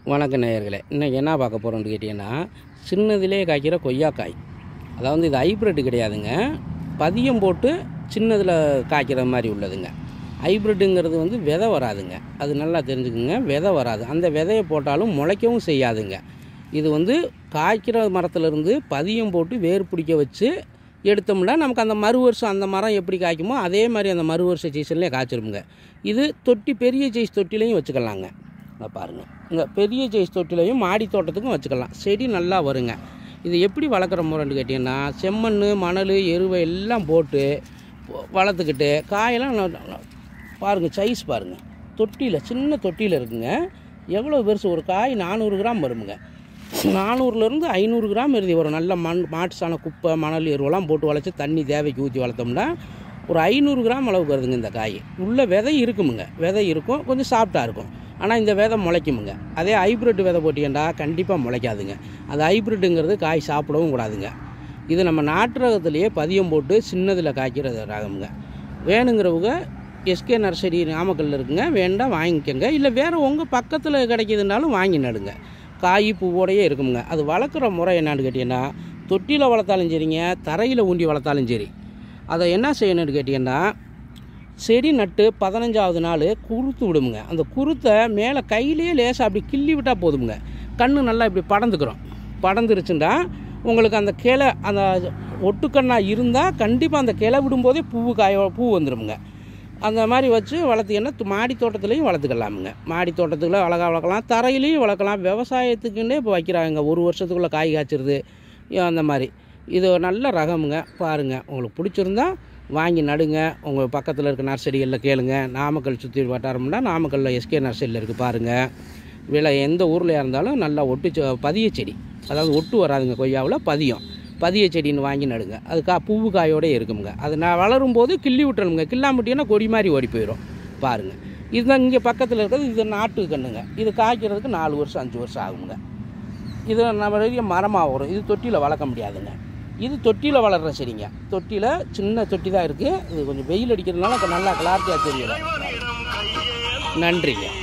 வணக்க நேயர்களே இன்றைக்கி என்ன பார்க்க போகிறோம்னு கேட்டிங்கன்னா சின்னதிலே காய்க்கிற கொய்யாக்காய் அதாவது இது ஹைப்ரிட் கிடையாதுங்க பதியம் போட்டு சின்னதில் காய்க்கிற மாதிரி உள்ளதுங்க ஹைப்ரிட்டுங்கிறது வந்து விதை வராதுங்க அது நல்லா தெரிஞ்சுக்குங்க விதை வராது அந்த விதையை போட்டாலும் முளைக்கவும் செய்யாதுங்க இது வந்து காய்க்கிற மரத்துலேருந்து பதியம் போட்டு வேர் பிடிக்க வச்சு எடுத்தோம்னா நமக்கு அந்த மறு வருஷம் அந்த மரம் எப்படி காய்க்குமோ அதே மாதிரி அந்த மறு வருஷ சீசன்லேயே காய்ச்சிருமுங்க இது தொட்டி பெரிய சைஸ் தொட்டிலையும் வச்சுக்கலாங்க இங்க பாருங்கள் இங்கே பெரிய சைஸ் தொட்டிலையும் மாடி தோட்டத்துக்கும் வச்சுக்கலாம் செடி நல்லா வருங்க இது எப்படி வளர்க்குற முறைன்னு கேட்டிங்கன்னா செம்மண் மணல் எருவை எல்லாம் போட்டு பொ- வளர்த்துக்கிட்டு காயெல்லாம் ந- ந- பாருங்கள் சைஸ் பாருங்கள் தொட்டியில் சின்ன தொட்டியில் இருக்குங்க எவ்வளோ பெருசு ஒரு காய் நானூறு கிராம் வருமுங்க நானூறுலேருந்து ஐநூறு கிராம் இறுதி வரும் நல்ல மண் மாட்டு சாண குப்பை மணல் எருவெல்லாம் போட்டு வளைச்சி தண்ணி தேவைக்கு ஊற்றி வளர்த்தோம்னா ஒரு ஐநூறு கிராம் அளவுக்கு வருதுங்க இந்த காய் உள்ள விதை இருக்குமுங்க விதை இருக்கும் கொஞ்சம் சாஃப்டாக இருக்கும் ஆனால் இந்த விதை முளைக்குமுங்க அதே ஹைப்ரிட் விதை போட்டியண்டா கண்டிப்பாக முளைக்காதுங்க அது ஹைப்ரிட்டுங்கிறது காய் சாப்பிடவும் கூடாதுங்க இது நம்ம நாட்டு ரகத்திலேயே பதியம் போட்டு சின்னதில் காய்க்கிற ரகமுங்க வேணுங்கிறவங்க எஸ்கே நர்சரி நாமக்கல்ல இருக்குங்க வேண்டாம் வாங்கிக்கோங்க இல்லை வேறு உங்கள் பக்கத்தில் கிடைக்கிதுனாலும் வாங்கி நடுங்க காய் பூவோடையே இருக்குமுங்க அது வளர்க்குற முறை என்னான்னு கேட்டிங்கன்னா தொட்டியில் வளர்த்தாலும் சரிங்க தரையில் ஊண்டி வளர்த்தாலும் சரி அதை என்ன செய்யணும்னு கேட்டிங்கன்னா செடி நட்டு பதினஞ்சாவது நாள் குருத்து விடுமுங்க அந்த குருத்தை மேலே கையிலேயே லேசாக அப்படி கிள்ளி விட்டால் போதுமுங்க கண்ணு நல்லா இப்படி படந்துக்கிறோம் படந்துருச்சுண்டா உங்களுக்கு அந்த கிளை அந்த ஒட்டுக்கண்ணாக இருந்தால் கண்டிப்பாக அந்த கிளை விடும்போதே பூவு காய பூ வந்துடுமுங்க அந்த மாதிரி வச்சு வளர்த்தீங்கன்னா து- மாடி தோட்டத்துலேயும் வளர்த்துக்கலாமுங்க மாடி தோட்டத்துக்குள்ள அழகாக வளர்க்கலாம் தரையிலையும் வளர்க்கலாம் விவசாயத்துக்குன்னே இப்போ வைக்கிறாங்க ஒரு வருஷத்துக்குள்ளே காய் காய்ச்சிருது ஏன் அந்த மாதிரி இது ஒரு நல்ல ரகமுங்க பாருங்கள் உங்களுக்கு பிடிச்சிருந்தா வாங்கி நடுங்க உங்கள் பக்கத்தில் இருக்க நர்சரிகளில் கேளுங்க நாமக்கல் சுற்றி வட்டாரம்னா நாமக்கல்லில் எஸ்கே நர்சரியில் இருக்குது பாருங்கள் விலை எந்த ஊர்லையாக இருந்தாலும் நல்லா ஒட்டு செ- பதிய செடி அதாவது ஒட்டு வராதுங்க கொய்யாவில் பதியம் பதிய செடின்னு வாங்கி நடுங்க அது கா பூவு காயோட இருக்குமுங்க அது நான் வளரும் போது கிள்ளி விட்டுறணுங்க கில்லாமட்டிங்கன்னா கொடி மாதிரி ஓடி போயிடும் பாருங்கள் இதுதான் இங்கே பக்கத்தில் இருக்கிறது இது நாட்டு கண்ணுங்க இது காய்க்கிறதுக்கு நாலு வருஷம் அஞ்சு வருஷம் ஆகுங்க இது நம்ம பெரிய மரமாக வரும் இது தொட்டியில் வளர்க்க முடியாதுங்க இது தொட்டியில் வளர்கிற செடிங்க தொட்டியில் சின்ன தொட்டி தான் இருக்குது இது கொஞ்சம் வெயில் அடிக்கிறதுனால இப்ப நல்லா கிளாரிட்டியாக தெரியல நன்றிங்க